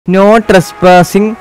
No ട്രസ്പാസിംഗ്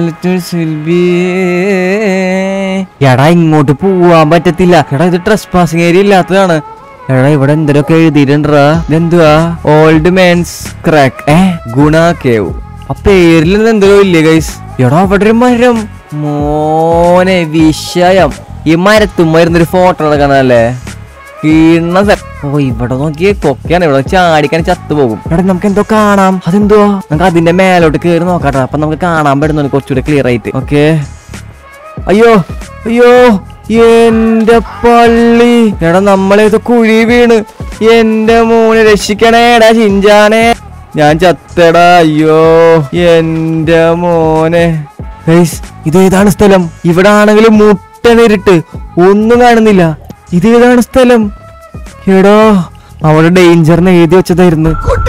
എടാ ഇങ്ങോട്ട് പോവാൻ പറ്റത്തില്ല എടാ ഇത് ട്രസ്പാസിംഗ് ഏരിയ ഇല്ലാത്തതാണ് എടാ ഇവിടെ എന്തൊക്കെ എഴുതിയിട്ടുണ്ടാ ഇതെന്തുവാ ഓൾഡ് മാൻസ് ക്രാക്ക് ഏ ഗുണ കേവ് ആ പേരിൽ എന്തോ ഇല്ലേ ഗൈസ് എടാ അവിടെ ഒരു മരം മോനെ വിഷയം ഈ മരത്തുമ്മായിരുന്നൊരു ഫോട്ടോ എടുക്കണല്ലേ കീണ സ്ഥലം. ഓ ഇവിടെ നോക്കിയേ കൊക്കയാണ് ഇവിടെ ചാടിക്കാൻ ചത്തുപോകും എടാ നമുക്ക് എന്തോ കാണാം അതെന്തോ നമുക്ക് അതിന്റെ മേലോട്ട് കേറി നോക്കാട്ടോ അപ്പൊ നമുക്ക് കാണാൻ പറ്റുന്നു കുറച്ചുകൂടെ ക്ലിയർ ആയിട്ട് ഓക്കെ അയ്യോ അയ്യോ എന്റെ പള്ളി എടാ നമ്മളേത് കുഴി വീണ് എന്റെ മോനെ രക്ഷിക്കണേ എടാ ചിഞ്ചാനെ ഞാൻ ചത്തടാ അയ്യോ എന്റെ മോനെ ഗൈസ് ഇതേതാണ് സ്ഥലം ഇവിടെ ആണെങ്കിൽ മുട്ടനിരുട്ട് ഒന്നും കാണുന്നില്ല ഇതേതാണ് സ്ഥലം എടോ അവിടെ ഡേഞ്ചറിന് എഴുതി വെച്ചതായിരുന്നു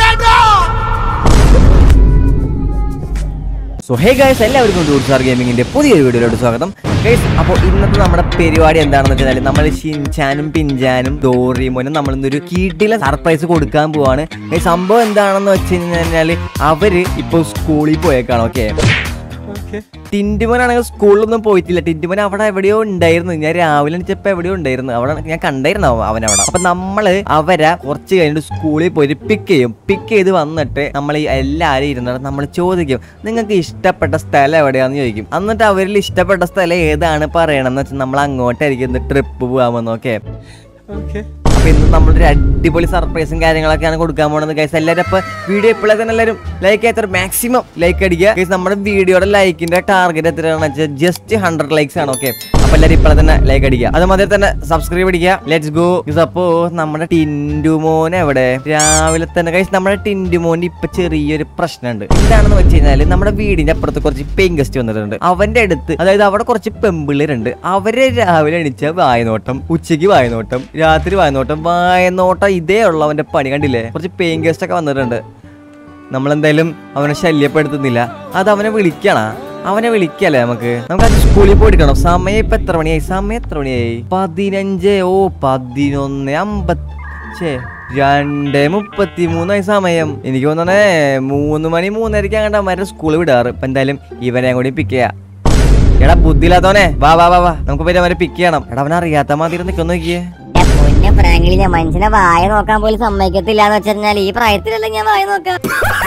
സോ ഹേ ഗൈസ് എല്ലാവർക്കും ടൂർസാർ ഗെയിമിങ്ങിന്റെ പുതിയൊരു വീഡിയോയിലോട്ട് സ്വാഗതം ഗൈസ് അപ്പോൾ ഇന്നത്തെ നമ്മുടെ പരിപാടി എന്താണെന്ന് വെച്ചാൽ നമ്മൾ ഷിൻചാനും പിഞ്ചാനും ഡോറിമോനും നമ്മൾ ഇന്നൊരു കീട്ടിലെ സർപ്രൈസ് കൊടുക്കാൻ പോവാണ് ഗൈസ് സംഭവം എന്താണെന്ന് വെച്ച് കഴിഞ്ഞാൽ അവര് ഇപ്പോൾ സ്കൂളിൽ പോയേക്കാണ് ഓക്കെ ടിൻറ്റുമോനാണെങ്കിൽ സ്കൂളിലൊന്നും പോയിട്ടില്ല ടിൻറ്റുമോൻ അവിടെ എവിടെയോ ഉണ്ടായിരുന്നു ഞാൻ രാവിലെ എണീച്ചപ്പോ എവിടെയോ ഉണ്ടായിരുന്നു അവിടെ ഞാൻ കണ്ടായിരുന്നു അവ- അവനവിടെ അപ്പൊ നമ്മള് അവരെ കുറച്ച് കഴിഞ്ഞിട്ട് സ്കൂളിൽ പോയിട്ട് പിക്ക് ചെയ്യും പിക്ക് ചെയ്ത് വന്നിട്ട് നമ്മൾ ഈ എല്ലാവരും ഇരുന്നിട്ട് നമ്മൾ ചോദിക്കും നിങ്ങൾക്ക് ഇഷ്ടപ്പെട്ട സ്ഥലം എവിടെയാന്ന് ചോദിക്കും എന്നിട്ട് അവരിൽ ഇഷ്ടപ്പെട്ട സ്ഥലം ഏതാണ് പറയണമെന്ന് വെച്ചാൽ നമ്മൾ അങ്ങോട്ടായിരിക്കും ട്രിപ്പ് പോകാമെന്ന് ഓക്കെ അപ്പൊ ഇന്ന് നമ്മളൊരു അടിപൊളി സർപ്രൈസും കാര്യങ്ങളൊക്കെയാണ് കൊടുക്കാൻ പോകുന്നത് ഗൈസ് എല്ലാവരും അപ്പൊ വീഡിയോ ഇപ്പോഴേ തന്നെ എല്ലാവരും ലൈക്ക് എത്ര മാക്സിമം ലൈക്ക് അടിക്കുക ഗൈസ് നമ്മുടെ വീഡിയോയുടെ ലൈക്കിന്റെ ടാർഗറ്റ് എത്രയാണെന്ന് വെച്ചാൽ ജസ്റ്റ് ഹൺഡ്രഡ് ലൈക്സ് ആണ് ഓക്കെ അപ്പൊ എല്ലാവരും ഇപ്പോഴെ തന്നെ ലൈക്ക് അടിക്കുക അതുമാതിരി തന്നെ സബ്സ്ക്രൈബ് അടിക്കുക ലെറ്റ്സ് ഗോ അപ്പോ നമ്മുടെ ടിൻഡുമോൻ എവിടെ രാവിലെ തന്നെ ഗൈസ് നമ്മുടെ ടിൻഡുമോന്റെ ഇപ്പൊ ചെറിയൊരു പ്രശ്നമുണ്ട് എന്താണെന്ന് വെച്ച് കഴിഞ്ഞാല് നമ്മുടെ വീടിന്റെ അപ്പുറത്ത് കുറച്ച് പെയിൻ ഗസ്റ്റ് വന്നിട്ടുണ്ട് അവന്റെ അടുത്ത് അതായത് അവിടെ കുറച്ച് പെമ്പിള്ളേരുണ്ട് അവരെ രാവിലെ എണീച്ച വായനോട്ടം ഉച്ചയ്ക്ക് വായനോട്ടം രാത്രി വായനോട്ടം വായനോട്ടം ഇതേ ഉള്ളവന്റെ പണി കണ്ടില്ലേ കുറച്ച് പെയിൻ ഗസ്റ്റ് ഒക്കെ വന്നിട്ടുണ്ട് നമ്മളെന്തായാലും അവനെ ശല്യപ്പെടുത്തുന്നില്ല അത് അവനെ വിളിക്കണ അവനെ വിളിക്കല്ലേ നമുക്ക് നമുക്ക് അത് സ്കൂളിൽ പോയിക്കണം സമയം ഇപ്പൊ എത്ര മണിയായി സമയം എത്ര മണിയായി പതിനഞ്ച് ഓ പതിനൊന്ന് അമ്പത്തി ഛേ, രണ്ട് മുപ്പത്തി മൂന്നായി സമയം എനിക്ക് തോന്നണേ മൂന്ന് മണി മൂന്നരയ്ക്ക് അങ്ങോട്ട് അവന്മാരുടെ സ്കൂളിൽ വിടാറ് ഇപ്പൊ എന്തായാലും ഇവനെ കൂടി പിക്ക് ചെയ്യാം എടാ ബുദ്ധിയില്ലാത്തവനെ വാ വാ വാ വാ നമുക്ക് പോയി അവനെ പിക്ക് ചെയ്യണം എടാ അവനെ അറിയാത്ത മാതിരി നിൽക്കുന്നു നോക്കിയേ എന്റെ പൊന്നെ ഫ്രാങ്കിളി ഞാൻ മനുഷ്യനെ വായ നോക്കാൻ പോലും സമ്മതിക്കത്തില്ല എന്ന് വെച്ചാൽ ഈ പ്രായത്തിലല്ല ഞാൻ വായ നോക്കാം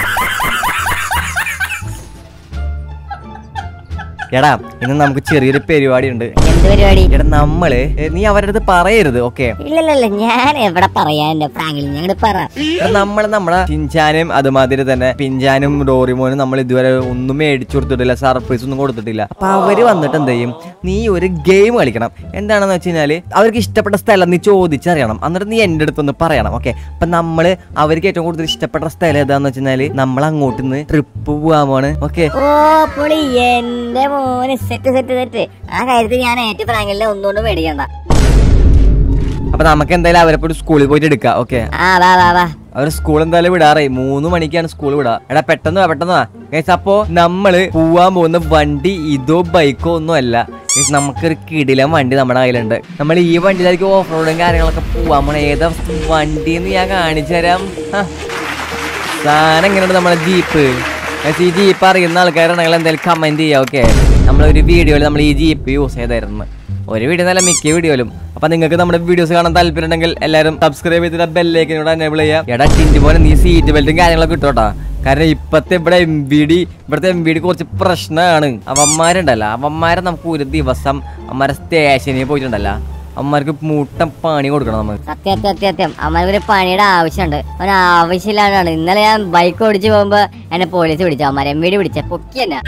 എടാ ഇന്ന് നമുക്ക് ചെറിയൊരു പരിപാടി ഉണ്ട് എന്ത് പരിപാടി എടാ നമ്മള് ഏ, നീ അവരുടെ അടുത്ത് പറയരുത് ഓക്കെ ഇല്ലല്ലല്ല ഞാൻ എവിടെ പറയാ എന്റെ ഫ്രാങ്കിളി ഞങ്ങൾ പറ നമ്മൾ നമ്മുടെ ചിഞ്ചാനും അതുമാതിരി തന്നെ പിഞ്ചാനും ഡോറിമോനും നമ്മൾ ഇതുവരെ ഒന്നും മേടിച്ചു കൊടുത്തിട്ടില്ല സർപ്രൈസ് ഒന്നും കൊടുത്തിട്ടില്ല അപ്പൊ അവര് വന്നിട്ട് എന്ത് ചെയ്യും നീ ഒരു ഗെയിം കളിക്കണം എന്താണെന്ന് വെച്ച് കഴിഞ്ഞാല് അവർക്ക് ഇഷ്ടപ്പെട്ട സ്ഥലം നീ ചോദിച്ചറിയണം എന്നിട്ട് നീ എന്റെ അടുത്തൊന്ന് പറയണം ഓക്കെ അപ്പൊ നമ്മള് അവർക്ക് ഏറ്റവും കൂടുതൽ ഇഷ്ടപ്പെട്ട സ്ഥലം ഏതാന്ന് വെച്ച് കഴിഞ്ഞാല് നമ്മൾ അങ്ങോട്ട് നിന്ന് ട്രിപ്പ് പോവാമാണ് ഓക്കെ ഓ പൊളി എന്റെ മോന് സെറ്റ് സെറ്റ് സെറ്റ് ആ കാര്യത്തിൽ ഞാൻ ഏറ്റ ഫ്രാങ്കിളിനെ ഒന്നുകൊണ്ട് പേടിക്കണ്ട അപ്പൊ നമുക്ക് എന്തായാലും അവരെ പോയി സ്കൂളിൽ പോയിട്ട് എടുക്കാം ഓക്കെ ആ വാ വാ വാ അവർ സ്കൂൾ എന്തായാലും വിടാറായി മൂന്ന് മണിക്കാണ് സ്കൂൾ വിടാ എടാ പെട്ടെന്ന് വാ പെട്ടെന്ന് വാ ഗൈസ് അപ്പോ നമ്മള് പോവാൻ പോകുന്ന വണ്ടി ഇതോ ബൈക്കോ ഒന്നും അല്ല ഗൈസ് നമുക്കൊരു കിടിലം വണ്ടി നമ്മുടെ കയ്യിലുണ്ട് നമ്മൾ ഈ വണ്ടിയിലായിരിക്കും ഓഫ് റോഡും കാര്യങ്ങളൊക്കെ പോവാൻ പോണ ഏതാ വണ്ടി എന്ന് ഞാൻ കാണിച്ചു തരാം ഹ. സാധനം എങ്ങനെയുണ്ട് നമ്മുടെ ജീപ്പ് ഗൈസ് ഈ ജീപ്പ് അറിയുന്ന ആൾക്കാരാണെങ്കിൽ എന്തായാലും കമന്റ് ചെയ്യാം ഓക്കെ നമ്മളൊരു വീഡിയോയിൽ നമ്മൾ ഈ ജീപ്പ് യൂസ് ചെയ്തായിരുന്നു ഒരു വീഡിയോ നല്ല മിക്ക വീഡിയോയിലും അപ്പൊ നിങ്ങൾക്ക് നമ്മുടെ വീഡിയോസ് കാണാൻ താല്പര്യം ഉണ്ടെങ്കിൽ എല്ലാവരും സബ്സ്ക്രൈബ് ചെയ്തിട്ട് ബെല്ലേക്കിനോട് എനേബിൾ ചെയ്യാം എടാ ടിൻറ്റ് പോലെ നീ സീറ്റ് ബെൽറ്റും കാര്യങ്ങളൊക്കെ ഇട്ടോട്ടാ കാരണം ഇപ്പത്തെ ഇവിടെ എം ബി ഡി ഇവിടുത്തെ എം ബി ഡി കുറച്ച് പ്രശ്നമാണ് അവന്മാരുണ്ടല്ലോ അവന്മാരെ നമുക്ക് ഒരു ദിവസം അമ്മമാരെ സ്റ്റേഷനിൽ പോയിട്ടുണ്ടല്ലോ അമ്മമാർക്ക് മൂട്ടം പണി കൊടുക്കണം നമുക്ക് സത്യം സത്യം സത്യം സത്യം അവനൊരു ഒരു പണിയുടെ ആവശ്യമുണ്ട് അവൻ ആവശ്യമില്ലാണ്ടാണ് ഇന്നലെ ഞാൻ ബൈക്ക് ഓടിച്ചു പോകുമ്പോ എന്നെ പോലീസ് പിടിച്ചു അവന്മാരെ എം വീട് പിടിച്ച പൊക്കി തന്നെ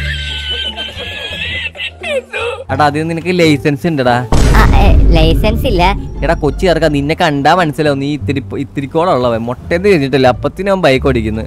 എടാ അത് നിനക്ക് ലൈസൻസ് ഉണ്ടടാ ആ ലൈസൻസ് ഇല്ല എടാ കൊച്ചി ഇറക്കാം നിന്നെ കണ്ടാ മനസ്സിലാവും നീ ഇത്തിരി ഇത്തിരിക്കോളുള്ളവൻ മുട്ടേന്ന് കഴിഞ്ഞിട്ടില്ല അപ്പത്തിനും അവൻ ബൈക്ക് ഓടിക്കുന്നു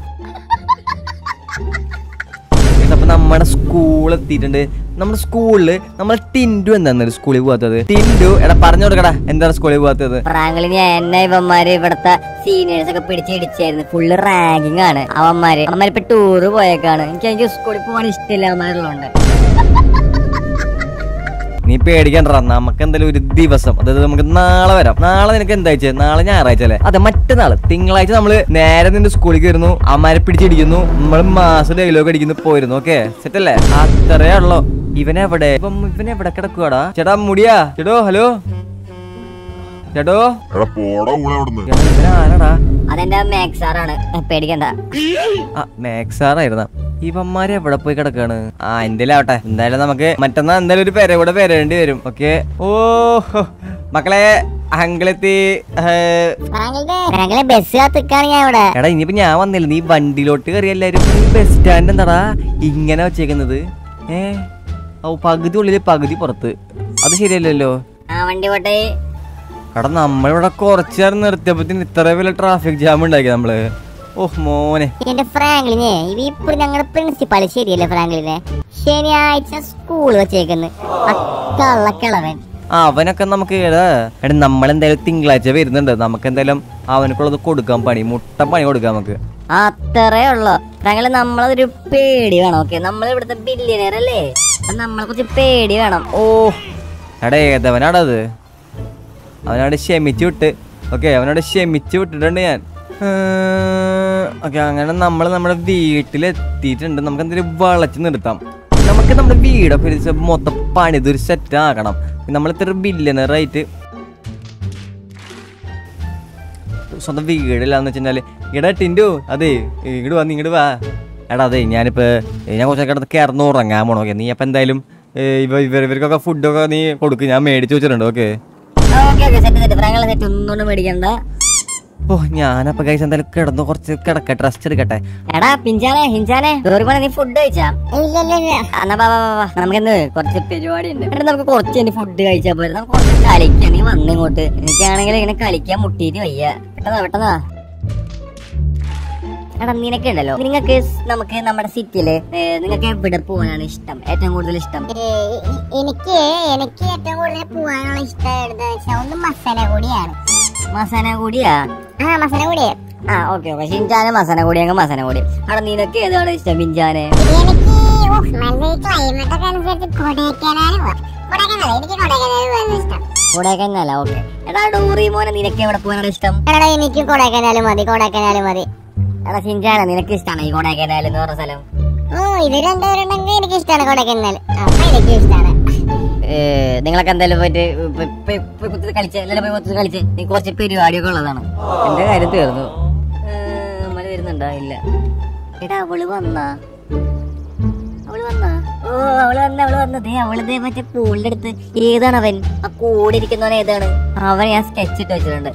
അപ്പൊ നമ്മുടെ സ്കൂൾ എത്തിയിട്ടുണ്ട് നമ്മുടെ സ്കൂളില് നമ്മൾ ടിൻഡു എന്താന്ന് സ്കൂളിൽ പോകാത്തത് ടിൻഡു എടാ പറഞ്ഞു കൊടുക്കടാ എന്താണ് സ്കൂളിൽ പോകാത്തത് പ്രാങ്കിളിന് എന്നെ ഇവന്മാര് ഇവിടത്തെ സീനിയേഴ്സ് ഒക്കെ പിടിച്ചിടിച്ചായിരുന്നു ഫുള്ള് റാങ്കിങ് ആണ് അവന്മാര് അവന്മാര് ഇപ്പൊ ടൂറ് പോയേക്കാണ് എനിക്ക് എനിക്ക് സ്കൂളിൽ പോകാൻ ഇഷ്ടമില്ല അവന്മാരുള്ളതുകൊണ്ട് നീ പേടിക്കണ്ട നമുക്ക് എന്തായാലും ഒരു ദിവസം അതായത് നമുക്ക് നാളെ വരാം നാളെ നിനക്ക് എന്താഴ്ച നാളെ ഞായറാഴ്ച അല്ലേ അതെ മറ്റന്നാള് തിങ്കളാഴ്ച നമ്മള് നേരെ നിന്റെ സ്കൂളിൽ കയറുന്നു അമ്മാരെ പിടിച്ചിടിക്കുന്നു നമ്മൾ മാസം ഡയലോഗ് അടിക്കുന്നു പോയിരുന്നു ഓക്കെ സെറ്റ് അല്ലേ അത്രേ ഉള്ളോ ഇവനെവിടെ ഇപ്പം ഇവനെവിടെ കിടക്കുവാടാ ചേട്ടാ മുടിയാ ചേട്ടോ ഹലോ ചേട്ടോ എടാ പോടാ ഊളെ അവിടുന്ന് ചേട്ടാ, ഇവനാരാടാ അതെന്റെ മാക്സ് സാറാണ് പേടിക്കണ്ട ആ മാക്സ് സാറായിരുന്ന ഇവന്മാര് എവിടെ പോയി കിടക്കാണ് ആ എന്തേലും ആവട്ടെ എന്തായാലും നമുക്ക് മറ്റന്നാ എന്തായാലും ഒരു പേരെ കൂടെ പേരേണ്ടി വരും ഓക്കെ ഓ ഹോ. മക്കളെ അങ്കിളെത്തി ഞങ്ങളെ ബസ് കാത്തിക്കാണ് ഞാൻ ഇവിടെ എടാ ഇനിയിപ്പോ ഞാൻ വന്നില്ല നീ വണ്ടിയിലോട്ട് കയറി എല്ലാരും ബസ് സ്റ്റാൻഡ് എന്താടാ ഇങ്ങനെ വെച്ചേക്കുന്നത് ഏ ഓ പകുതി ഉള്ളില് പകുതി പുറത്ത് അത് ശരിയല്ലല്ലോ ആ വണ്ടി പോട്ടെ എടാ നമ്മളിവിടെ കുറച്ചു നേരം നിർത്തിയപ്പത്തിന് ഇത്ര വലിയ ട്രാഫിക് ജാം ഉണ്ടാക്കി നമ്മള് ഓഹ് മോനെ എന്റെ ഫ്രാങ്ക്ലിനെ ഇപ്പൊ ഞങ്ങളുടെ പ്രിൻസിപ്പാൾ ശരിയല്ലേ ഫ്രാങ്ക്ലിനെ ശനിയാഴ്ച സ്കൂൾ വെച്ചേക്കുന്നു കള്ളക്കിളവൻ ആ അവനൊക്കെ നമുക്ക് ഏതാ എടാ നമ്മളെന്തായാലും തിങ്കളാഴ്ച വരുന്നുണ്ട് നമുക്ക് എന്തായാലും അവനക്കുള്ളത് കൊടുക്കാൻ പണി മുട്ട പണി കൊടുക്കാം നമുക്ക് അത്രേ ഉള്ളു ഞങ്ങള് നമ്മളതൊരു പേടി വേണം ഓക്കെ നമ്മൾ ഇവിടുത്തെ ബില്യനർ അല്ലേ അപ്പൊ നമ്മളെ കുറച്ച് പേടി വേണം ഓ എടാ ഏതവനാടത് അവനവിടെ ക്ഷമിച്ചു വിട്ട് ഓക്കെ അവനോട് ക്ഷമിച്ചു വിട്ടിട്ടുണ്ട് ഞാൻ ഓക്കെ അങ്ങനെ നമ്മൾ നമ്മുടെ വീട്ടിലെത്തിയിട്ടുണ്ട് നമുക്ക് എന്തെങ്കിലും വളച്ച് നിർത്താം നമുക്ക് നമ്മുടെ വീടൊക്കെ ഒരു ദിവസം മൊത്തം പണിതൊരു സെറ്റ് ആക്കണം നമ്മൾ ഇത്ര ബില്യനറായിട്ട് സ്വന്തം വീടില്ലാന്ന് വെച്ചാല് എടാ ടിൻഡു അതെ ഇങ്ങോട്ട് വാ നീ ഇങ്ങോട്ട് വാ എടാ അതെ ഞാനിപ്പോ ഏ, ഞാൻ കുറച്ചൊക്കെ കിടന്ന് കിടന്ന് ഉറങ്ങാൻ പോണോ ഓക്കെ നീ അപ്പൊ എന്തായാലും ഏ, ഇവ ഇവർ ഇവർക്കൊക്കെ ഫുഡൊക്കെ നീ കൊടുക്ക് ഞാൻ മേടിച്ചു വെച്ചിട്ടുണ്ട് okay okay okay set set ഫ്രാങ്കളെ സെറ്റ് ഒന്നുകൊണ്ടും മേടിക്കണ്ട ഓ ഞാനപ്പോ കഴിച്ച എന്തായാലും കിടന്ന് കുറച്ച് കിടക്കട്ടെ റെസ്റ്റ് എടുക്കട്ടെ എടാ പിഞ്ചാനെ ഹിഞ്ചാനെ ദൂരമാണ് നീ ഫുഡ് കഴിച്ചാ ഇല്ല ഇല്ല ഇല്ല എന്നാ ബാ ബാ ബാ, ബാ നമുക്കെന്ന് കുറച്ച് പരിപാടി ഉണ്ട് എടാ നമുക്ക് കുറച്ച് ഇനി ഫുഡ് കഴിച്ചാ പോരെ നമുക്ക് കുറച്ച് കളിക്കാൻ നീ വന്ന് ഇങ്ങോട്ട് എനിക്കാണെങ്കിൽ ഇങ്ങനെ കളിക്കാൻ മുട്ടിയിട്ട് വയ്യ പെട്ടെന്നാ പെട്ടെന്നാ എടാ നിനക്ക് ഉണ്ടല്ലോ നിങ്ങൾക്ക് നമുക്ക് നമ്മുടെ സിറ്റിയില് നിങ്ങൾക്ക് എവിടെ പോകാനാണ് ഇഷ്ടം ഏറ്റവും കൂടുതൽ ഇഷ്ടം ഏ, എ- എനിക്ക് എനിക്ക് ഏറ്റവും കൂടുതൽ പോകാനുള്ള ഇഷ്ടം എവിടുന്ന് വെച്ചാൽ ഒന്ന് മസനഗുഡിയാണ് മസാന കൂടിയാ ആ മസനഗുഡി ആ ഓക്കെ ഓക്കെ ഷിൻചാന് മസാന കൂടി അങ്ങ് മസാന കൂടി അവിടെ നിനക്ക് ഏതാണ് ഇഷ്ടം പിഞ്ചാനെ എനിക്ക് ഉഫ്, നല്ല ക്ലൈമറ്റ് ഒക്കെ അനുസരിച്ച് കൊടൈക്കനാൽ പോവാം കൊടൈക്കനാൽ എനിക്ക് കൊടൈക്കനാൽ പോകാൻ ഇഷ്ടം കൊടൈക്കനല്ല ഓക്കെ എടാ ഡോറി മോനെ നിനക്ക് എവിടെ പോകാനാണ് ഇഷ്ടം എടാ എനിക്ക് കൊടൈക്കനാൽ മതി കൊടൈക്കനാൽ മതി എടാ ഷിൻചാനെ നിനക്ക് ഇഷ്ടമാണ് ഈ കൊടൈക്കനാൽ എന്ന് പറഞ്ഞ സ്ഥലം ഓ ഇത് രണ്ടുപേരുണ്ടെങ്കിൽ എനിക്ക് ഇഷ്ടമാണ് കൊടൈക്കനാൽ അപ്പൊ എനിക്ക് ഇഷ്ടമാണ് ഏ, നിങ്ങളൊക്കെ എന്തായാലും പോയിട്ട് പോയി- പോയി- പോയി കുത്തി കളിച്ച് എല്ലാവരും പോയി കുത്തി കളിച്ച് നീ കുറച്ച് പരിപാടിയൊക്കെ ഉള്ളതാണ് എന്റെ കാര്യം തീർന്നു ഏ, മഴ വരുന്നുണ്ടോ ഇല്ല എടാ അവള് വന്നാ അവള് വന്നാ ഓ അവള് വന്ന അവള് വന്നതേ അവള് ദേ മറ്റേ പൂളിന്റെ അടുത്ത് ഏതാണ് അവൻ ആ കൂടെ ഇരിക്കുന്നവൻ ഏതാണ് അവൻ ഞാൻ സ്കെച്ച് ഇട്ട് വെച്ചിട്ടുണ്ട്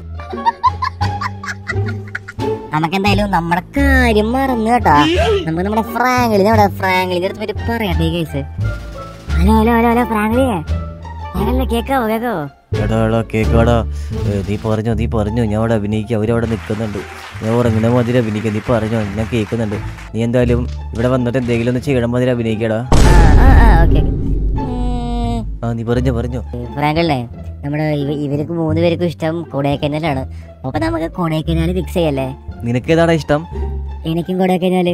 നമുക്കെന്തായാലും നമ്മുടെ കാര്യം മറന്നു കേട്ടാ നമുക്ക് നമ്മുടെ ഫ്രാങ്ക്ലിനെ അവിടെ ഫ്രാങ്ക്ലിന്റെ അടുത്ത് പറ്റി പറയട്ടെ ഈ case hello hello hello hello ഫ്രാങ്ക്ലിനെ ഞാനല്ലേ കേക്കാവോ കേക്കാവോ എടാ എടാ കേക്കാടാ ഏ, നീ പറഞ്ഞു നീ പറഞ്ഞു ഞാൻ അവിടെ അഭിനയിക്കുക അവരവിടെ നിൽക്കുന്നുണ്ട് ഞാൻ ഉറങ്ങുന്ന മാതിരി അഭിനയിക്കുക നീ പറഞ്ഞു ഞാൻ കേൾക്കുന്നുണ്ട് നീ എന്തായാലും ഇവിടെ വന്നിട്ട് എന്തെങ്കിലും ഒന്ന് ചെയ്യണം മാതിരി അഭിനയിക്കടാ ആ ആ ആ ഓക്കെ ആ നീ പറഞ്ഞു പറഞ്ഞു ഫ്രാങ്ക്ലിനെ നമ്മുടെ ഇവ- ഇവർക്ക് മൂന്ന് പേർക്കും ഇഷ്ടം കൊടൈക്കനാലാണ് അപ്പൊ നമുക്ക് കൊടൈക്കനാൽ ഫിക്സ് ചെയ്യല്ലേ നിനക്ക് ഏതാടാ ഇഷ്ടം എനിക്കും കൊടൈക്കനാല്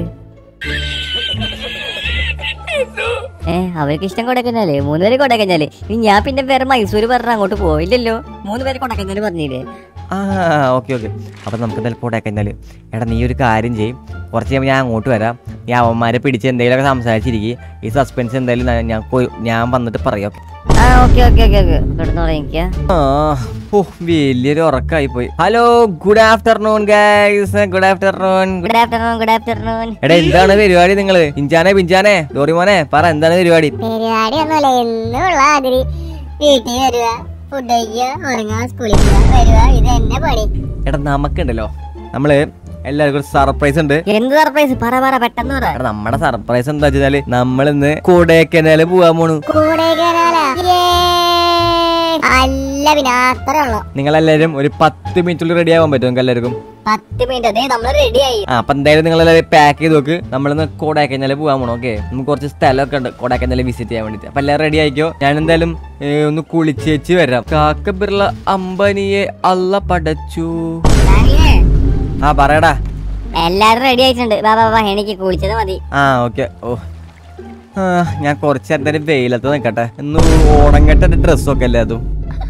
ഏ അവർക്ക് ഇഷ്ടം കൊടൈക്കനാല് മൂന്ന് പേര് കൊടൈക്കനാല് ഇനി ഞാൻ പിന്നെ വേറെ മൈസൂര് പറഞ്ഞ അങ്ങോട്ട് പോയില്ലല്ലോ മൂന്ന് പേര് കൊടൈക്കനാല് പറഞ്ഞില്ലേ ആ ഓക്കെ ഓക്കെ അപ്പം നമുക്ക് എന്തായാലും പോട്ടെ കഴിഞ്ഞാൽ എടാ നീ ഒരു കാര്യം ചെയ്യും കുറച്ച് കഴിയുമ്പോൾ ഞാൻ അങ്ങോട്ട് വരാം ഈ അവന്മാരെ പിടിച്ച് എന്തെങ്കിലുമൊക്കെ സംസാരിച്ചിരിക്കും ഈ സസ്പെൻസ് എന്തായാലും ഞാൻ- ഞാൻ പോയി ഞാൻ വന്നിട്ട് പറയാം ആ ഓക്കെ ഓക്കെ ഓക്കെ ഓക്കെ കിടന്നു തുടങ്ങിക്ക ആ ഓ വലിയൊരു ഉറക്കമായി പോയി hello good afternoon guys good afternoon good afternoon good afternoon എടാ എന്താണ് പരിപാടി നിങ്ങള് ഇഞ്ചാനെ പിഞ്ചാനെ ഡോറിമോനെ പറ എന്താണ് പരിപാടി പരിപാടി ഒന്നുമില്ല എന്നുള്ള അതിരി വീട്ടിൽ വരിക ഫുഡ് കഴിക്കുക ഉറങ്ങുക സ്കൂളിൽ പോവുക വരിക ഇത് എന്നെ പണി എടാ നമുക്കുണ്ടല്ലോ നമ്മള് എല്ലാവർക്കും ഒരു സർപ്രൈസ് ഉണ്ട് എന്ത് സർപ്രൈസ് പറ പറ പെട്ടെന്ന് പറ എടാ നമ്മുടെ സർപ്രൈസ് എന്താ വെച്ചാല് നമ്മളിന്ന് കൊടൈക്കനാല് പോവാൻ പോണു കൂടെ കയറാലാ. യേ. അല്ല പിന്നെ അത്രേ ഉള്ളു നിങ്ങളെല്ലാരും ഒരു പത്ത് മിനിറ്റുള്ളിൽ റെഡി ആവാൻ പറ്റും നിങ്ങൾക്ക് എല്ലാവർക്കും പത്ത് മിനിറ്റ് അതേ നമ്മൾ റെഡിയായി ആ അപ്പൊ എന്തായാലും നിങ്ങൾ എല്ലാവരും പാക്ക് ചെയ്ത് നോക്ക് നമ്മളിന്ന് കൊടൈക്കനാല് പോകാൻ പോകണം ഓക്കെ നമുക്ക് കുറച്ച് സ്ഥലമൊക്കെ ഉണ്ട് കൊടൈക്കനാല് വിസിറ്റ് ചെയ്യാൻ വേണ്ടിട്ട് അപ്പൊ എല്ലാവരും റെഡി ആയിക്കോ ഞാൻ എന്തായാലും ഏ, ഒന്ന് കുളിച്ചേച്ച് വരാം കാക്ക ബിർള അമ്പനിയെ അല്ല പടച്ചു ആ പറയടാ എല്ലാരും റെഡി ആയിട്ടുണ്ട് വാ വാ വാ എനിക്ക് കുളിച്ചത് മതി ആ ഓക്കെ ഓ ആ, ഞാൻ കുറച്ച് നേരം വെയിലത്ത് നിൽക്കട്ടെ ഒന്ന് ഓണങ്ങട്ടെ ഡ്രസ്സൊക്കെ അല്ലേ അതും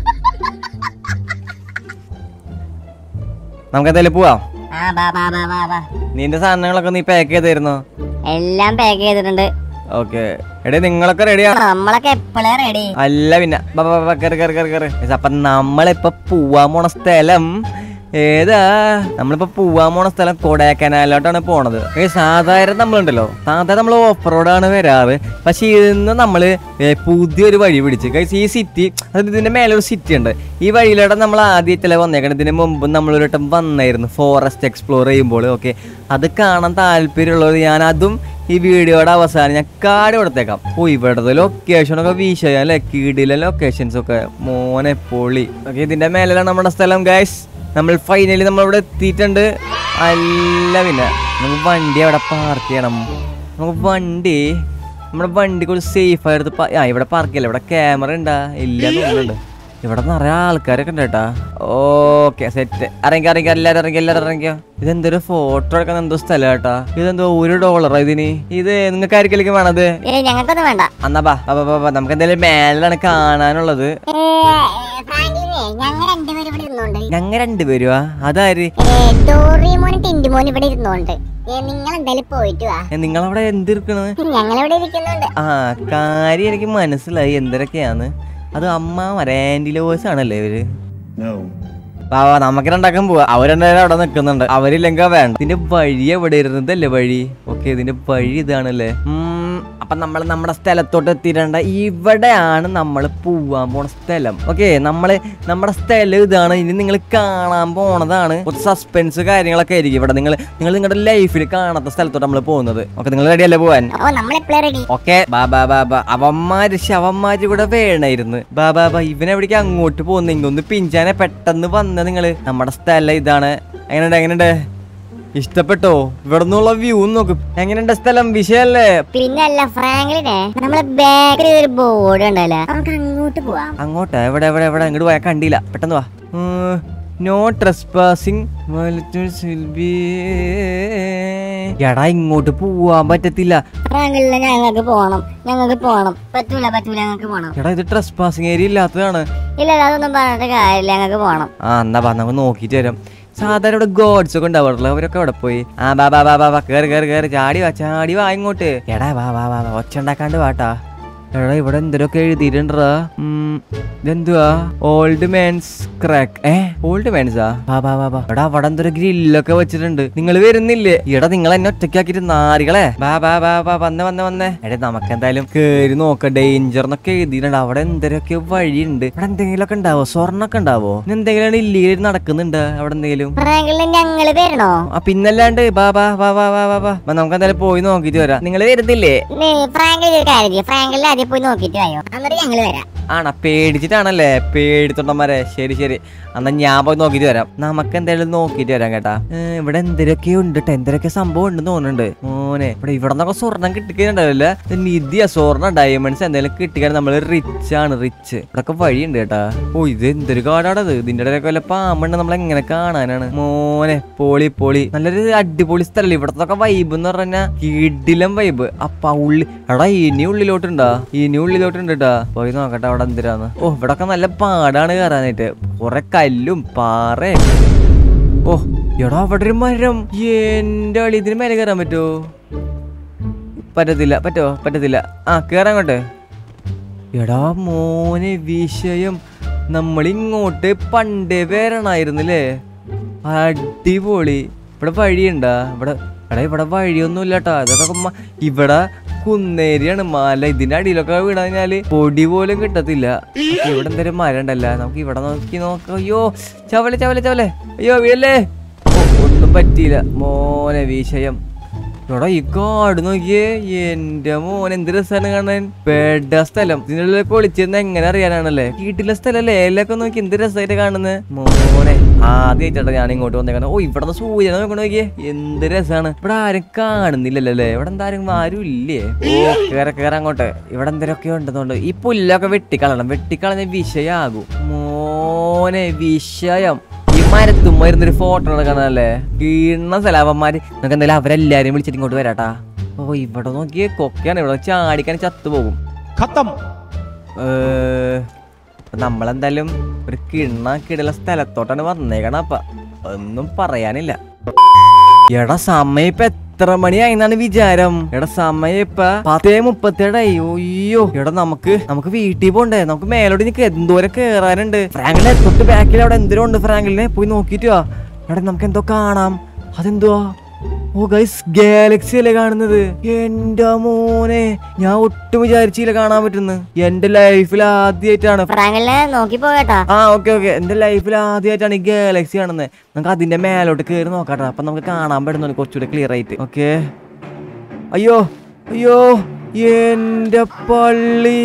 നമുക്ക് എന്തായാലും പോവാം ആ ബാ ബാ ബാ ബാ ബാ നിന്റെ സാധനങ്ങളൊക്കെ നീ പാക്ക് ചെയ്തായിരുന്നോ എല്ലാം പാക്ക് ചെയ്തിട്ടുണ്ട് ഓക്കെ എടേ നിങ്ങളൊക്കെ റെഡിയാണ് നമ്മളൊക്കെ എപ്പോഴാ റെഡി അല്ല പിന്നെ ബ, ബ, ബ, കേറ് കേറ് കേറ് കേറ് Guys, അപ്പൊ നമ്മളിപ്പൊ പോവാൻ പോണ സ്ഥലം ഏതാ നമ്മളിപ്പോ പോവാൻ പോണ സ്ഥലം കൊടൈക്കനാലിലോട്ടാണ് പോണത് ഏ സാധാരണ നമ്മളുണ്ടല്ലോ സാധാരണ നമ്മൾ ഓഫ് റോഡാണ് വരാറ് പക്ഷെ ഇന്ന് നമ്മള് ഏ, പുതിയൊരു വഴി പിടിച്ച് കൈസ് ഈ സിറ്റി അതായത് ഇതിന്റെ മേലെ ഒരു സിറ്റി ഉണ്ട് ഈ വഴിയിലൂടെ നമ്മൾ ആദ്യത്തിലെ വന്നേക്കണം ഇതിന് മുമ്പ് നമ്മൾ ഒരു വട്ടം വന്നായിരുന്നു ഫോറസ്റ്റ് എക്സ്പ്ലോർ ചെയ്യുമ്പോൾ ഓക്കെ അത് കാണാൻ താല്പര്യമുള്ളത് ഞാൻ അതും ഈ വീഡിയോയുടെ അവസാനം ഞാൻ കാട് കൊടുത്തേക്കാം ഓ ഇവിടുത്തെ ലൊക്കേഷനൊക്കെ വീശാൻ അല്ലേ കീടിലെ ലൊക്കേഷൻസ് ഒക്കെ മോനെ പൊളി ഓക്കെ ഇതിന്റെ മേലെയാണ് നമ്മുടെ സ്ഥലം ഗൈസ് നമ്മൾ ഫൈനലി നമ്മൾ ഇവിടെ എത്തിയിട്ടുണ്ട് അല്ല പിന്നെ നമുക്ക് വണ്ടി അവിടെ പാർക്ക് ചെയ്യണം നമുക്ക് വണ്ടി നമ്മുടെ വണ്ടി കുറച്ച് സേഫ് ആയിട്ട് പ- ആ ഇവിടെ പാർക്ക് ചെയ്യല്ല ഇവിടെ ക്യാമറ ഉണ്ടാ ഇല്ല തോന്നുന്നുണ്ട് ഇവിടെ നിറയെ ആൾക്കാരൊക്കെ ഉണ്ട് കേട്ടാ ഓക്കെ സെറ്റ് ഇറങ്ങി ഇറങ്ങി എല്ലാരും ഇറങ്ങി എല്ലാരും ഇറങ്ങിയോ ഇതെന്തൊരു ഫോട്ടോ എടുക്കാൻ എന്തോ സ്ഥലം കേട്ടാ ഇതെന്തോ ഒരു ഡോളറാ ഇതിന് ഇത് നിങ്ങൾക്ക് ആർക്കെങ്കിലും വേണത് ഏ ഞങ്ങൾക്കൊന്നും വേണ്ട എന്നാ ബാ ബാ, ബാ, ബാ, നമുക്ക് എന്തായാലും മേലാണ് കാണാനുള്ളത് ഏ, ഫ്രാങ്കിലിനെ ഞങ്ങൾ രണ്ടുപേരും ഇവിടെ ഇരുന്നോണ്ട് ഞങ്ങൾ രണ്ടുപേരുവാ അതാര് ഏ, ഡോറിമോനും ടിൻഡുമോനും ഇവിടെ ഇരുന്നോണ്ട് ഏ, നിങ്ങൾ എന്തായാലും പോയിട്ട് വാ ഏ, നിങ്ങളവിടെ എന്തിരിക്കണത് ഞങ്ങൾ ഇവിടെ ഇരിക്കുന്നുണ്ട് ആ കാര്യം എനിക്ക് മനസ്സിലായി എന്തൊക്കെയാന്ന് അത് അമ്മ ആന്റി ലോവേഴ്സ് ആണല്ലേ ഇവര് വാ വാ നമുക്ക് രണ്ടാക്കാൻ പോവാ അവരെന്തായാലും അവിടെ നിൽക്കുന്നുണ്ട് അവരില്ലെങ്കിൽ വേണ്ട ഇതിന്റെ വഴി എവിടെ ഇരുന്നതല്ലേ വഴി ഓക്കെ ഇതിന്റെ വഴി ഇതാണല്ലേ ഉം, അപ്പൊ നമ്മൾ നമ്മുടെ സ്ഥലത്തോട്ട് എത്തിയിട്ടുണ്ട് ഇവിടെയാണ് നമ്മൾ പോവാൻ പോണ സ്ഥലം ഓക്കെ നമ്മള് നമ്മുടെ സ്ഥലം ഇതാണ് ഇനി നിങ്ങൾ കാണാൻ പോണതാണ് കുറച്ച് സസ്പെൻസ് കാര്യങ്ങളൊക്കെ ആയിരിക്കും ഇവിടെ നിങ്ങൾ നിങ്ങൾ നിങ്ങളുടെ ലൈഫിൽ കാണാത്ത സ്ഥലത്തോട്ട് നമ്മൾ പോകുന്നത് ഓക്കെ നിങ്ങൾ റെഡിയല്ലേ പോവാൻ ഓ നമ്മളെപ്പോഴാ റെഡി ഓക്കെ ബാ ബാ ബാ ബാ അവന്മാര് ശവന്മാര് കൂടെ വേണമായിരുന്നു ബാ ബാ ബാ ഇവനെവിടേക്ക് അങ്ങോട്ട് പോകുന്നെങ്കിൽ ഒന്ന് പിഞ്ചാനെ പെട്ടെന്ന് വന്ന നിങ്ങള് നമ്മുടെ സ്ഥലം ഇതാണ് എങ്ങനെയുണ്ട് എങ്ങനെയുണ്ട് ഇഷ്ടപ്പെട്ടോ ഇവിടെ നിന്നുള്ള വ്യൂ നോക്ക് എങ്ങനെയുണ്ട് സ്ഥലം വിഷയല്ലേ പിന്നല്ല ഫ്രാങ്കിലിനെ നമ്മളെ ബാക്കിൽ ഒരു ബോർഡ് ഉണ്ടല്ലോ നമുക്ക് അങ്ങോട്ട് പോവാം അങ്ങോട്ടാ എവിടെ എവിടെ എവിടെ ഇങ്ങോട്ട് പോയാൽ കണ്ടില്ല പെട്ടെന്ന് വാ നോ ട്രസ്പാസിങ് എടാ ഇങ്ങോട്ട് പോവാൻ പറ്റത്തില്ല ഫ്രാങ്കിളിനെ ഞങ്ങൾക്ക് പോണം ഞങ്ങൾക്ക് പോണം പറ്റൂല പറ്റൂല ഞങ്ങൾക്ക് പോണം എടാ ഇത് ട്രസ്പാസിങ് ഏരിയ ഇല്ലാത്തതാണ് ഇല്ല ഇല്ല, അതൊന്നും പറഞ്ഞിട്ട് കാര്യമില്ല ഞങ്ങൾക്ക് പോണം ആ എന്നാ ബാ നമുക്ക് നോക്കിട്ട് വരാം സാധാരണ ഇവിടെ ഗോഡ്സ് ഒക്കെ ഉണ്ടാവാറില്ല അവരൊക്കെ അവിടെ പോയി ആ ബാ ബാ ബാ ബാ ബാ കേറി കേറി കേറി ചാടി വാ ചാടി വാ ഇങ്ങോട്ട് എടാ വാ വാ വാ വാ, ഒച്ച ഉണ്ടാക്കാണ്ട് വാട്ടാ എടാ ഇവിടെ എന്തൊക്കെ എഴുതിയിട്ടുണ്ടാ ഇതെന്തുവാ ഓൾഡ് മാൻസ് ക്രാക്ക് ഏ ഓൾഡ് മാൻസാ വാ വാ വാ വാ എടാ അവിടെ എന്തൊരു ഗ്രില്ലൊക്കെ വെച്ചിട്ടുണ്ട് നിങ്ങൾ വരുന്നില്ലേ എടാ നിങ്ങൾ എന്നെ ഒറ്റയ്ക്കാക്കിട്ട് നാരികളെ വാ വാ വാ വാ വന്നേ വന്നേ വന്നേ എടാ നമുക്ക് എന്തായാലും കേറി നോക്കാം ഡേഞ്ചർ എന്നൊക്കെ എഴുതിയിട്ടുണ്ട് അവിടെ എന്തൊക്കെ വഴിയുണ്ട് ഇവിടെ എന്തെങ്കിലുമൊക്കെ ഉണ്ടാവോ സ്വർണ്ണൊക്കെ ഉണ്ടാവോ ഇനി എന്തെങ്കിലും ഇല്ലീഗൽ നടക്കുന്നുണ്ട് അവിടെ എന്തെങ്കിലും ഫ്രാങ്കിളിനെ ഞങ്ങള് വരണോ ആ പിന്നല്ലാണ്ട് ബാ ബാ വാ വാ വാ വാ വാ വാ, നമുക്ക് എന്തായാലും പോയി നോക്കിട്ട് വരാം നിങ്ങൾ വരുന്നില്ലേ ഫ്രാങ്കിൽ ഒരു കാര്യം ചെയ്യ്. ഫ്രാങ്കിളിനെ ആദ്യം പോയി നോക്കിട്ട് വായോ എന്നിട്ട് ഞങ്ങള് വരാം ആണാ പേടിച്ചിട്ടാണല്ലേ പേടിത്തൊണ്ടന്മാരെ ശരി ശരി എന്നാ ഞാൻ പോയി നോക്കിട്ട് വരാം നമുക്ക് എന്തായാലും നോക്കിട്ട് വരാം കേട്ടാ ഏ, ഇവിടെ എന്തൊക്കെ ഉണ്ട് ട്ടോ, എന്തൊക്കെ സംഭവം ഉണ്ടെന്ന് തോന്നുന്നുണ്ട് മോനെ ഇവിടെ ഇവിടെ നിന്നൊക്കെ സ്വർണം കിട്ടിക്കുന്നുണ്ടാവില്ല നിധിയ സ്വർണ്ണം ഡയമണ്ട്സ് എന്തെങ്കിലും കിട്ടിക്കാൻ നമ്മൾ റിച്ച് ആണ് റിച്ച് ഇവിടൊക്കെ വഴിയുണ്ട് കേട്ടാ ഓ ഇത് എന്തൊരു കാടാണത് ഇതിന്റെ ഇടയിലൊക്കെ വല്ല പാമ്പുണ്ട് നമ്മൾ എങ്ങനെ കാണാനാണ് മോനെ പൊളി പൊളി നല്ലൊരു അടിപൊളി സ്ഥലം ഇവിടത്തൊക്കെ വൈബ് എന്ന് പറഞ്ഞാൽ കിടിലം വൈബ് അപ്പ ഉള്ളി എടാ ഇനി ഉള്ളിലോട്ടുണ്ടാ ഇനി ഉള്ളിലോട്ടുണ്ട് കേട്ടാ പോയി നോക്കട്ടെ അവിടെ എന്തിനാന്ന് ഓ ഇവിടൊക്കെ നല്ല പാടാണ് കയറാനായിട്ട് കുറെ കല്ലും പാറയും ഓ എടാ അവിടെ ഒരു മരം എന്റെ അളി ഇതിന് മേലെ കയറാൻ പറ്റുമോ പറ്റത്തില്ല പറ്റോ പറ്റത്തില്ല ആ കേറാൻ അങ്ങോട്ട് എടാ മോനെ വിഷയം നമ്മൾ ഇങ്ങോട്ട് പണ്ടേ വരണായിരുന്നില്ലേ അടിപൊളി ഇവിടെ വഴിയുണ്ടാ ഇവിടെ എടാ ഇവിടെ വഴിയൊന്നും ഇല്ലാട്ടാ ഇതൊക്കെ മ- ഇവിടെ കുന്നേരിയാണ് മല ഇതിന്റെ അടിയിലൊക്കെ വീണ കഴിഞ്ഞാല് പൊടി പോലും കിട്ടത്തില്ല പക്ഷെ ഇവിടെ എന്തൊരു മരം ഉണ്ടല്ല നമുക്ക് ഇവിടെ നോക്കി നോക്കാം അയ്യോ ചവലെ ചവലെ ചവലെ അയ്യോ വീഴല്ലേ ഓ, ഒന്നും പറ്റിയില്ല മോനെ വിഷയം എടാ ഈ കാട് നോക്കിയേ എന്റെ മോൻ എന്ത് രസമാണ് കാണാൻ പെട സ്ഥലം ഇതിനുള്ളിലൊക്കെ ഒളിച്ചെന്ന് എങ്ങനെ അറിയാനാണല്ലേ വീട്ടിലെ സ്ഥലല്ലേ ഏലൊക്കെ നോക്കി എന്ത് രസമായിട്ട് കാണുന്നത് മോനെ ആദ്യമായിട്ടാ ഞാൻ ഇങ്ങോട്ട് വന്നേക്കുന്നത് ഓ ഇവിടെ സൂര്യനെ നോക്കണ നോക്കിയേ എന്ത് രസാണ് ഇവിടെ ആരും കാണുന്നില്ലല്ലോ അല്ലേ ഇവിടെ എന്താരും ആരും ഇല്ലേ ഓ കേറ കേറ അങ്ങോട്ട് ഇവിടെ എന്തൊക്കെ ഉണ്ടെന്നുണ്ട് ഈ പുല്ലൊക്കെ വെട്ടിക്കളയണം വെട്ടിക്കളഞ്ഞ വിഷയാകും മോനെ വിഷയം ഈ മരത്തുമ്മ ഇരുന്നൊരു ഫോട്ടോ എടുക്കണല്ലേ കീണ സ്ഥലാവന്മാര് നമുക്ക് എന്തായാലും അവരെല്ലാരും വിളിച്ചിട്ട് ഇങ്ങോട്ട് വരാട്ടാ ഓ ഇവിടെ നോക്കിയേ കൊക്കയാണ് ഇവിടെ ചാടിക്കാൻ ചത്തുപോകും खत्म ഏഹ്, അപ്പൊ നമ്മളെന്തായാലും ഒരു കിണ്ണ കിടല സ്ഥലത്തോട്ടാണ് വന്നേക്കണ അപ്പ ഒന്നും പറയാനില്ല എടാ സമയം ഇപ്പൊ എത്ര മണിയായി എന്നാണ് വിചാരം എടാ സമയം ഇപ്പൊ പത്തേ മുപ്പത്തേഴായി അയ്യോ എടാ നമുക്ക് നമുക്ക് വീട്ടിൽ പോണ്ടേ നമുക്ക് മേലോട്ട് നിൽക്ക് എന്തോരം കേറാനുണ്ട് ഫ്രാങ്കിലെ തൊട്ട് ബാക്കിൽ അവിടെ എന്തോരം ഉണ്ട് ഫ്രാങ്കിലിനെ പോയി നോക്കിട്ട് വാ എടാ നമുക്ക് എന്തോ കാണാം അതെന്തുവാ ഓ ഗൈസ് ഗാലക്സി അല്ലേ കാണുന്നത് എന്റെ മോനെ ഞാൻ ഒട്ടും വിചാരിച്ചില്ല കാണാൻ പറ്റുന്നു എന്റെ ലൈഫിൽ ആദ്യമായിട്ടാണ് ഫ്രാങ്കലിനെ നോക്കി പോകട്ടാ ആ ഓക്കെ ഓക്കെ എന്റെ ലൈഫിൽ ആദ്യമായിട്ടാണ് ഈ ഗാലക്സി കാണുന്നത് നമുക്ക് അതിന്റെ മേലോട്ട് കയറി നോക്കാട്ടെ അപ്പൊ നമുക്ക് കാണാൻ പറ്റുന്നുണ്ട് കുറച്ചുകൂടെ ക്ലിയർ ആയിട്ട് ഓക്കെ അയ്യോ അയ്യോ എന്റെ പള്ളി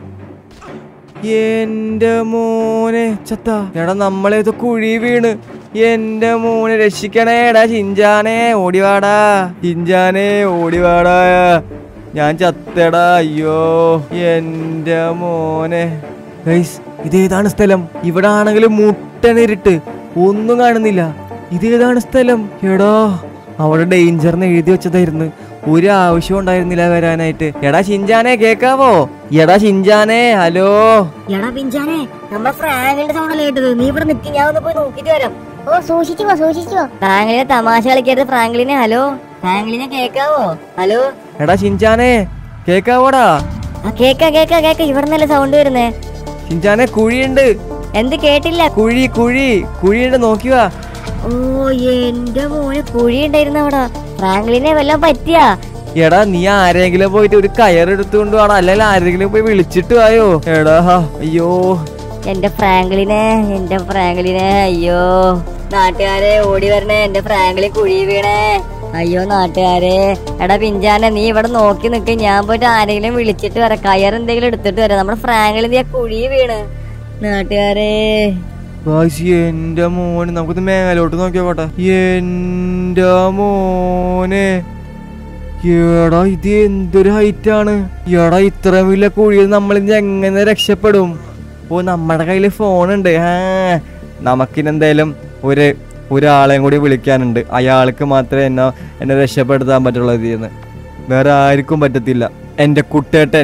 എന്റെ മോനെ ചത്ത എടാ നമ്മളേത് കുഴി വീണ് എന്റെ മോനെ രക്ഷിക്കണേ എടാ ചിഞ്ചാനെ ഓടിവാടാ ചിഞ്ചാനെ ഓടിവാടാ ഞാൻ ചത്തടാ അയ്യോ എന്റെ മോനെ ഗൈസ് ഇതേതാണ് സ്ഥലം ഇവിടെ ആണെങ്കിൽ മുട്ടനിരുട്ട് ഒന്നും കാണുന്നില്ല ഇതേതാണ് സ്ഥലം എടാ അവിടെ ഡേഞ്ചറിന് എഴുതി വെച്ചതായിരുന്നു ഒരു ആവശ്യം ഉണ്ടായിരുന്നില്ല വരാനായിട്ട് എടാ ഷിഞ്ചാനെ കേക്കാവോ എടാ ഷിഞ്ചാനെ ഹലോ എടാ പിഞ്ചാനെ നമ്മുടെ ഫ്രാങ്കലിന്റെ സൗണ്ട് കേട്ടത് നീ ഇവിടെ നിൽക്കി ഞാൻ ഒന്ന് പോയി നോക്കിട്ട് വരാം ഓ സൂക്ഷിച്ചു പോ സൂക്ഷിച്ചു പോ ഫ്രാങ്കലിനെ തമാശ കളിക്കരുത് ഫ്രാങ്കലിനെ ഹലോ ഫ്രാങ്കലിനെ കേക്കാവോ ഹലോ എടാ ഷിഞ്ചാനെ കേക്കാവോടാ ആ കേക്ക കേക്ക കേക്ക ഇവിടെ നല്ല സൗണ്ട് വരുന്നേ ഷിഞ്ചാനെ കുഴിയുണ്ട് എന്ത് കേട്ടില്ല കുഴി കുഴി കുഴിയുണ്ട് നോക്കിവാ ഓ എന്റെ മോനെ കുഴി ഉണ്ടായിരുന്നു അവിടെ ഫ്രാങ്കലിനെ വല്ലതും പറ്റിയാ എടാ നീ ആരെങ്കിലും പോയിട്ട് ഒരു കയറെടുത്തുകൊണ്ട് വേണം അല്ലെങ്കിൽ ആരെങ്കിലും പോയി വിളിച്ചിട്ട് വായോ എടാ അയ്യോ എന്റെ ഫ്രാങ്കലിനെ എന്റെ ഫ്രാങ്കലിനെ അയ്യോ നാട്ടുകാരെ ഓടി വരണേ എന്റെ ഫ്രാങ്കലിൻ കുഴി വീണേ അയ്യോ നാട്ടുകാരെ എടാ പിഞ്ചാനെ നീ ഇവിടെ നോക്കി നിക്ക് ഞാൻ പോയിട്ട് ആരെങ്കിലും വിളിച്ചിട്ട് വരാം കയർ എന്തെങ്കിലും എടുത്തിട്ട് വരാം നമ്മുടെ ഫ്രാങ്കലിൻ ആ കുഴി വീണ് നാട്ടുകാരെ ഗായ്സ് എന്റെ മോന് നമുക്കിത് മേലോട്ട് നോക്കിയോട്ടെ എന്റെ മോനെ എടാ ഇത് എന്തൊരു ഹൈറ്റ് ആണ് എടാ ഇത്രയും വലിയ കുഴിയിൽ നമ്മൾ ഇനി എങ്ങനെ രക്ഷപ്പെടും ഓ നമ്മുടെ കയ്യിൽ ഫോണുണ്ട് ആ നമുക്കിനെന്തായാലും ഒരു ഒരാളെയും കൂടി വിളിക്കാനുണ്ട് അയാൾക്ക് മാത്രമേ എന്നെ എന്നെ രക്ഷപ്പെടുത്താൻ പറ്റുള്ളൂ ഇതിൽ നിന്ന് വേറെ ആർക്കും പറ്റത്തില്ല എൻ്റെ കുട്ടേട്ടൻ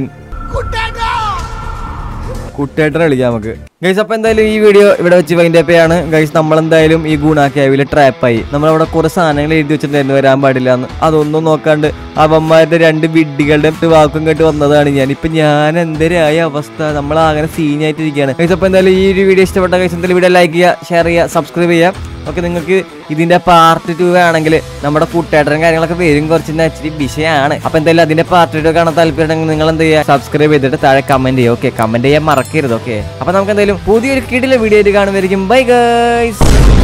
കുട്ടേട്ടനെ വിളിക്കാം നമുക്ക് ഗൈസ് അപ്പൊ എന്തായാലും ഈ വീഡിയോ ഇവിടെ വെച്ച് വൈൻഡ് അപ്പ് ചെയ്യാണ് ഗൈസ് നമ്മളെന്തായാലും ഈ ഗുണ കേവില് ട്രാപ്പായി നമ്മളവിടെ കുറെ സാധനങ്ങൾ എഴുതി വെച്ചിട്ടുണ്ടായിരുന്നു വരാൻ പാടില്ല എന്ന് അതൊന്നും നോക്കാണ്ട് അവന്മാരുടെ രണ്ട് വിഡ്ഢികളുടെ വാക്കും കേട്ട് വന്നതാണ് ഞാൻ ഇപ്പൊ ഞാൻ എന്തരായ അവസ്ഥ നമ്മൾ അങ്ങനെ സീനായിട്ടിരിക്കുകയാണ് ഗൈസ് അപ്പൊ എന്തായാലും ഈ ഒരു വീഡിയോ ഇഷ്ടപ്പെട്ട ഗൈസ് എന്തായാലും വീഡിയോ ലൈക്ക് ചെയ്യുക ഷെയർ ചെയ്യുക സബ്സ്ക്രൈബ് ചെയ്യുക ഓക്കെ നിങ്ങൾക്ക് ഇതിന്റെ പാർട്ട് ടു ആണെങ്കിൽ നമ്മുടെ കൂട്ടുകാരും കാര്യങ്ങളൊക്കെ വരും കുറച്ച് ഇച്ചിരി വിഷയമാണ് അപ്പൊ എന്തായാലും അതിന്റെ പാർട്ട് ടു കാണാൻ താല്പര്യമുണ്ടെങ്കിൽ നിങ്ങൾ എന്ത് ചെയ്യുക സബ്സ്ക്രൈബ് ചെയ്തിട്ട് താഴെ കമന്റ് ചെയ്യുക ഓക്കെ കമന്റ് ചെയ്യാൻ മറക്കരുത് ഓക്കെ അപ്പൊ നമുക്ക് എന്തായാലും പുതിയൊരു കിടിലെ വീഡിയോ ആയിട്ട് കാണുമായിരിക്കും ബൈ ഗൈസ്